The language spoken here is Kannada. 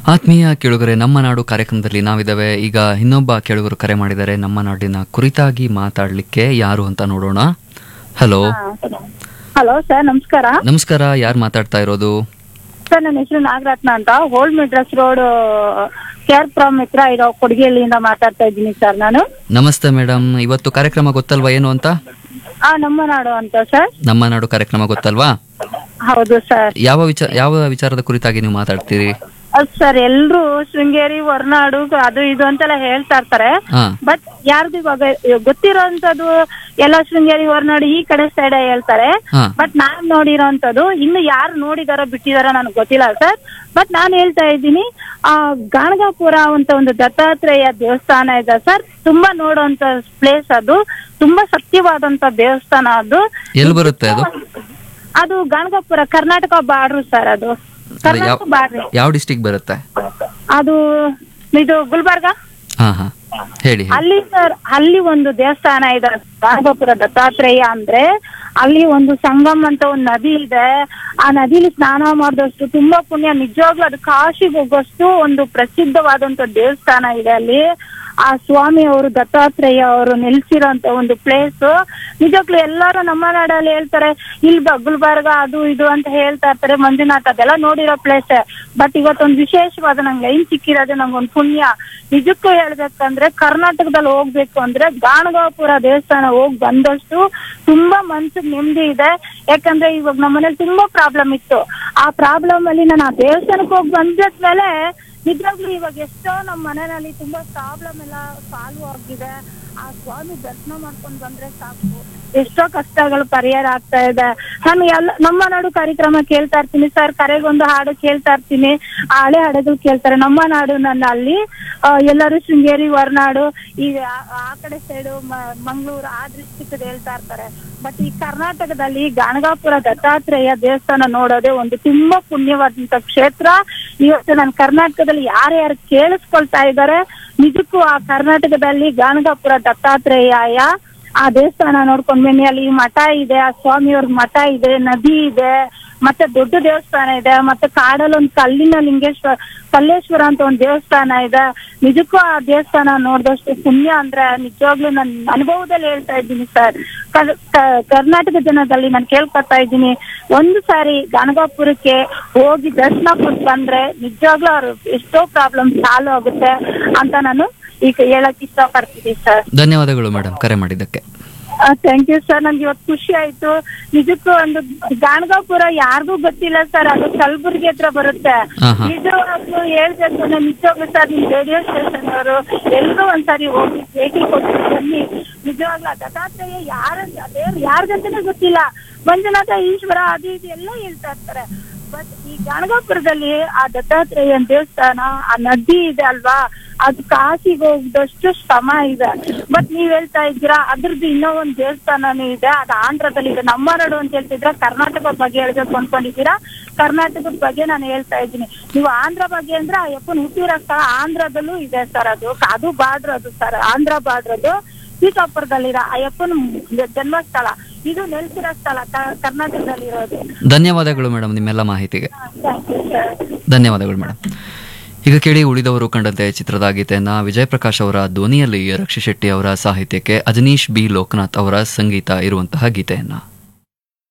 ಆತ್ಮೀಯ ಕೇಳುಗರೆ ನಮ್ಮ ನಾಡು ಕಾರ್ಯಕ್ರಮದಲ್ಲಿ ನಾವಿದ್ದೇವೆ ಈಗ ಇನ್ನೊಬ್ಬ ಕೇಳುಗರು ಕರೆ ಮಾಡಿದ್ದಾರೆ ನಮ್ಮ ನಾಡಿನ ಕುರಿತಾಗಿ ಮಾತಾಡಲಿಕ್ಕೆ ಯಾರು ಅಂತ ನೋಡೋಣ ಹಲೋ ಹಲೋ ಸರ್ ನಮಸ್ಕಾರ ನಮಸ್ಕಾರ ಯಾರು ಮಾತಾಡ್ತಾ ಇರೋದು ಸರ್ ನನ್ನ ಹೆಸರು ನಾಗರತ್ನ ಅಂತ old Madras road KR Puram ಹತ್ರ ಇರೋ ಕೊಡಗಿಹಳ್ಳಿಯಿಂದ ಮಾತಾಡ್ತಾ ಇದ್ದೀನಿ ಸರ್ ನಾನು ನಮಸ್ತೆ ಮೇಡಮ್ ಇವತ್ತು ಕಾರ್ಯಕ್ರಮ ಗೊತ್ತಲ್ವಾ ಏನು ಅಂತ ಆ ನಮ್ಮ ನಾಡು ಅಂತ ಸರ್ ನಮ್ಮ ನಾಡು ಕಾರ್ಯಕ್ರಮ ಗೊತ್ತಲ್ವಾ ಹೌದು ಸರ್ ಯಾವ ವಿಚಾರ ಯಾವ ವಿಚಾರದ ಕುರಿತಾಗಿ ನೀವು ಮಾತಾಡ್ತೀರಿ ಸರ್ ಎಲ್ರು ಶೃಂಗೇರಿ ಹೊರನಾಡು ಅದು ಇದು ಅಂತೆಲ್ಲ ಹೇಳ್ತಾ ಇರ್ತಾರೆ ಹಾ ಬಟ್ ಯಾರ್ದು ಇವಾಗ ಗೊತ್ತಿರೋಂಥದ್ದು ಎಲ್ಲ ಶೃಂಗೇರಿ ಹೊರನಾಡು ಈ ಕಡೆ ಸೈಡ್ ಹೇಳ್ತಾರೆ ಹಾ ಬಟ್ ನಾನ್ ನೋಡಿರೋಂಥದ್ದು ಇನ್ನು ಯಾರು ನೋಡಿದಾರೋ ಬಿಟ್ಟಿದಾರೋ ನನಗೆ ಗೊತ್ತಿಲ್ಲ ಸರ್ ಬಟ್ ನಾನು ಹೇಳ್ತಾ ಇದ್ದೀನಿ ಆ ಗಾಣಗಾಪುರ ಅಂತ ಒಂದು ದತ್ತಾತ್ರೇಯ ದೇವಸ್ಥಾನ ಇದೆ ಸರ್ ತುಂಬಾ ನೋಡುವಂತ ಪ್ಲೇಸ್ ಅದು ತುಂಬಾ ಸತ್ಯವಾದಂತ ದೇವಸ್ಥಾನ ಅದು ಎಲ್ಲಿ ಬರುತ್ತೆ ಅದು ಅದು ಗಾಣಗಾಪುರ ಕರ್ನಾಟಕ ಬಾರ್ಡ್ರು ಸರ್ ಅದು ಅದು ಕರ್ನಾಟಕ ಯಾವ ಬಾರ್ಡ್ರು ಯಾವ ಡಿಸ್ಟಿಕ್ ಬರುತ್ತೆ ಅದು ಇದು ಗುಲ್ಬರ್ಗ ಹಾ ಹಾ ಹೇಳಿ ಹೇಳಿ ಅಲ್ಲಿ ಸರ್ ಅಲ್ಲಿ ಒಂದು ದೇವಸ್ಥಾನ ಇದೆ ಗಾಣಗಾಪುರ ದತ್ತಾತ್ರೇಯ ಅಂದ್ರೆ ಅಲ್ಲಿ ಒಂದು ಸಂಗಮ್ ಅಂತ ಒಂದು ನದಿ ಇದೆ ಆ ನದಿಲಿ ಸ್ನಾನ ಮಾಡಿದಷ್ಟು ತುಂಬಾ ಪುಣ್ಯ ನಿಜವಾಗ್ಲೂ ಅದು ಕಾಶಿಗೆ ಹೋಗೋಷ್ಟು ಒಂದು ಪ್ರಸಿದ್ಧವಾದಂತ ದೇವಸ್ಥಾನ ಇದೆ ಅಲ್ಲಿ ಆ ಸ್ವಾಮಿ ಅವರು ದತ್ತಾತ್ರೇಯ ಅವರು ನೆಲೆಸಿರೋಂತ ಒಂದು ಪ್ಲೇಸ್ ನಿಜವಾಗ್ಲೂ ಎಲ್ಲರೂ ನಮ್ಮ ನಾಡಲ್ಲಿ ಹೇಳ್ತಾರೆ ಇಲ್ಲಿ ಬ- ಗುಲ್ಬರ್ಗ ಅದು ಇದು ಅಂತ ಹೇಳ್ತಾ ಇರ್ತಾರೆ ಮಂಜುನಾಥ್ ಅದೆಲ್ಲ ನೋಡಿರೋ ಪ್ಲೇಸ್ ಬಟ್ ಇವತ್ತೊಂದು ವಿಶೇಷವಾದ ನಂಗೆ ಲೈನ್ ಸಿಕ್ಕಿರೋದು ನಂಗೊಂದು ಪುಣ್ಯ ನಿಜಕ್ಕೂ ಹೇಳ್ಬೇಕಂದ್ರೆ ಕರ್ನಾಟಕದಲ್ಲಿ ಹೋಗ್ಬೇಕು ಅಂದ್ರೆ ಗಾಣಗಾಪುರ ದೇವಸ್ಥಾನ ಹೋಗ್ ಬಂದಷ್ಟು ತುಂಬಾ ಮನ್ಸಿಗೆ ನೆಮ್ಮದಿ ಇದೆ ಯಾಕಂದ್ರೆ ಇವಾಗ ನಮ್ಮನೇಲಿ ತುಂಬಾ ಪ್ರಾಬ್ಲಮ್ ಇತ್ತು ಆ ಪ್ರಾಬ್ಲಮ್ ಅಲ್ಲಿ ನಾನು ಆ ದೇವಸ್ಥಾನಕ್ಕೆ ಹೋಗಿ ಬಂದ್ಮೇಲೆ ನಿಜವಾಗ್ಲೂ ಇವಾಗ ಎಷ್ಟೋ ನಮ್ಮ ಮನೆಯಲ್ಲಿ ತುಂಬಾ ಪ್ರಾಬ್ಲಮ್ ಎಲ್ಲ ಸಾಲ್ವ್ ಆಗಿದೆ ಆ ಸ್ವಾಮಿ ದರ್ಶನ ಮಾಡ್ಕೊಂಡ್ ಬಂದ್ರೆ ಸಾಕು ಎಷ್ಟೋ ಕಷ್ಟಗಳು ಪರಿಹಾರ ಆಗ್ತಾ ಇದೆ ನಾನು ಎಲ್ಲ ನಮ್ಮ ನಾಡು ಕಾರ್ಯಕ್ರಮ ಕೇಳ್ತಾ ಇರ್ತೀನಿ ಸರ್ ಕರೆಗೊಂದು ಹಾಡು ಕೇಳ್ತಾ ಇರ್ತೀನಿ ಆ ಹಳೆ ಹಾಡುಗಳು ಕೇಳ್ತಾರೆ ನಮ್ಮ ನಾಡು ನನ್ನ ಅಲ್ಲಿ ಆ, ಎಲ್ಲರೂ ಶೃಂಗೇರಿ ಹೊರನಾಡು ಈ ಆ- ಆ ಕಡೆ ಸೈಡು ಮಂಗಳೂರು ಆ ಡಿಸ್ಟಿಕ್ ಹೇಳ್ತಾ ಇರ್ತಾರೆ ಬಟ್ ಈ ಕರ್ನಾಟಕದಲ್ಲಿ ಗಾಣಗಾಪುರ ದತ್ತಾತ್ರೇಯ ದೇವಸ್ಥಾನ ನೋಡೋದೇ ಒಂದು ತುಂಬಾ ಪುಣ್ಯವಾದಂತ ಕ್ಷೇತ್ರ ಇವತ್ತು ನನ್ನ ಕರ್ನಾಟಕದಲ್ಲಿ ಯಾರ್ಯಾರು ಕೇಳಿಸ್ಕೊಳ್ತಾ ಇದ್ದಾರೆ ನಿಜಕ್ಕೂ ಆ ಕರ್ನಾಟಕದಲ್ಲಿ ಗಾಣಗಾಪುರ ದತ್ತಾತ್ರೇಯ ಆ ದೇವಸ್ಥಾನ ನೋಡ್ಕೊಂಡ್ ಬನ್ನಿ ಅಲ್ಲಿ ಮಠ ಇದೆ ಆ ಸ್ವಾಮಿಯವ್ರ ಮಠ ಇದೆ ನದಿ ಇದೆ ಮತ್ತೆ ದೊಡ್ಡ ದೇವಸ್ಥಾನ ಇದೆ ಮತ್ತೆ ಕಾಡಲ್ಲಿ ಒಂದು ಕಲ್ಲಿನ ಲಿಂಗೇಶ್ವರ ಕಲ್ಲೇಶ್ವರ ಅಂತ ಒಂದು ದೇವಸ್ಥಾನ ಇದೆ ನಿಜಕ್ಕೂ ಆ ದೇವಸ್ಥಾನ ನೋಡಿದಷ್ಟು ಪುಣ್ಯ ಅಂದ್ರೆ ನಿಜವಾಗ್ಲೂ ನನ್ನ ಅನುಭವದಲ್ಲಿ ಹೇಳ್ತಾ ಇದ್ದೀನಿ ಸರ್ ಕ- ಕ- ಕರ್ನಾಟಕ ಜನದಲ್ಲಿ ನಾನು ಕೇಳ್ಕೊತಾ ಇದ್ದೀನಿ ಒಂದು ಸಾರಿ ಗಣಗಾಪುರಕ್ಕೆ ಹೋಗಿ ದರ್ಶನ ಕೊಟ್ಟು ಬಂದ್ರೆ ನಿಜವಾಗ್ಲೂ ಅವ್ರು ಎಷ್ಟೋ ಪ್ರಾಬ್ಲಮ್ ಸಾಲ್ವ್ ಆಗುತ್ತೆ ಅಂತ ನಾನು ಈಗ ಹೇಳಕ್ ಇಷ್ಟಪಡ್ತೀನಿ ಸರ್ ಧನ್ಯವಾದಗಳು ಮೇಡಮ್ ಕರೆ ಮಾಡಿದ್ದಕ್ಕೆ ಥ್ಯಾಂಕ್ ಯು ಸರ್ ನನ್ಗೆ ಇವತ್ತು ಖುಷಿ ಆಯ್ತು ನಿಜಕ್ಕೂ ಒಂದು ಗಾಣಗಾಪುರ ಯಾರಿಗೂ ಗೊತ್ತಿಲ್ಲ ಸರ್ ಅದು ಕಲಬುರ್ಗಿ ಹತ್ರ ಬರುತ್ತೆ ಹಾ, ಹಾ. ನಿಜವಾಗ್ಲೂ ಹೇಳ್ಬೇಕು ಅಂದ್ರೆ ನಿಜವಾಗ್ಲೂ ಸರ್ ನಿಮ್ ರೇಡಿಯೋ ಸ್ಟೇಷನ್ ಅವರು ಎಲ್ರೂ ಒಂದ್ಸರಿ ಹೋಗಿ ಭೇಟಿ ಕೊಟ್ಟು ಬನ್ನಿ ನಿಜವಾಗ್ಲೂ ಆ ದತ್ತಾತ್ರೇಯ ಯಾರ ದೇವ್ರು ಯಾರಿಗಂತಾನೆ ಗೊತ್ತಿಲ್ಲ ಮಂಜುನಾಥ ಈಶ್ವರ ಅದು ಇದು ಎಲ್ಲ ಹೇಳ್ತಾ ಇರ್ತಾರೆ ಬಟ್ ಈ ಗಾಣಗಾಪುರದಲ್ಲಿ ಆ ದತ್ತಾತ್ರೇಯನ್ ದೇವಸ್ಥಾನ ಆ ನದಿ ಇದೆ ಅಲ್ವಾ ಅದು ಕಾಶಿಗೆ ಹೋಗದಷ್ಟು ಶ್ರಮ ಇದೆ ಬಟ್ ನೀವ್ ಹೇಳ್ತಾ ಇದ್ದೀರಾ ಅದ್ರದ್ದು ಇನ್ನೂ ಒಂದ್ ದೇವಸ್ಥಾನನೂ ಇದೆ ಅದು ಆಂಧ್ರದಲ್ಲಿ ಇದೆ ನಮ್ಮ ನಾಡು ಅಂತ ಹೇಳ್ತಿದ್ರ ಕರ್ನಾಟಕದ ಬಗ್ಗೆ ಹೇಳ್ಬೇಕು ಅನ್ಕೊಂಡಿದ್ದೀರಾ ಕರ್ನಾಟಕದ ಬಗ್ಗೆ ನಾನು ಹೇಳ್ತಾ ಇದ್ದೀನಿ ನೀವು ಆಂಧ್ರ ಬಗ್ಗೆ ಅಂದ್ರೆ ಆ ಯಪ್ಪನ್ ಹುಟ್ಟಿರೋ ಸ್ಥಳ ಆಂಧ್ರದಲ್ಲೂ ಇದೆ ಸರ್ ಅದು ಅದು ಬಾರ್ಡ್ರ್ ಅದು ಸರ್ ಆಂಧ್ರ ಬಾರ್ಡ್ರ್ ಅದು ಸೀತಾಪುರದಲ್ಲಿರೋ ಆ ಯಪ್ಪನ ಜನ್ಮಸ್ಥಳ ಇದು ನೆಲೆಸಿರೋ ಸ್ಥಳ ಕ- ಕರ್ನಾಟಕದಲ್ಲಿರೋದು ಧನ್ಯವಾದಗಳು ಮೇಡಮ್ ನಿಮ್ಮೆಲ್ಲ ಮಾಹಿತಿಗೆ ಥ್ಯಾಂಕ್ ಯು ಸರ್ ಧನ್ಯವಾದಗಳು ಮೇಡಮ್ ಈಗ ಕೇಳಿ ಉಳಿದವರು ಕಂಡಂತೆ ಚಿತ್ರದ ಗೀತೆಯನ್ನ ವಿಜಯ್ ಪ್ರಕಾಶ್ ಅವರ ಧ್ವನಿಯಲ್ಲಿ ರಕ್ಷಿ ಶೆಟ್ಟಿ ಅವರ ಸಾಹಿತ್ಯಕ್ಕೆ ಅಜನೀಶ್ ಬಿ ಲೋಕನಾಥ್ ಅವರ ಸಂಗೀತ ಇರುವಂತಹ ಗೀತೆಯನ್ನ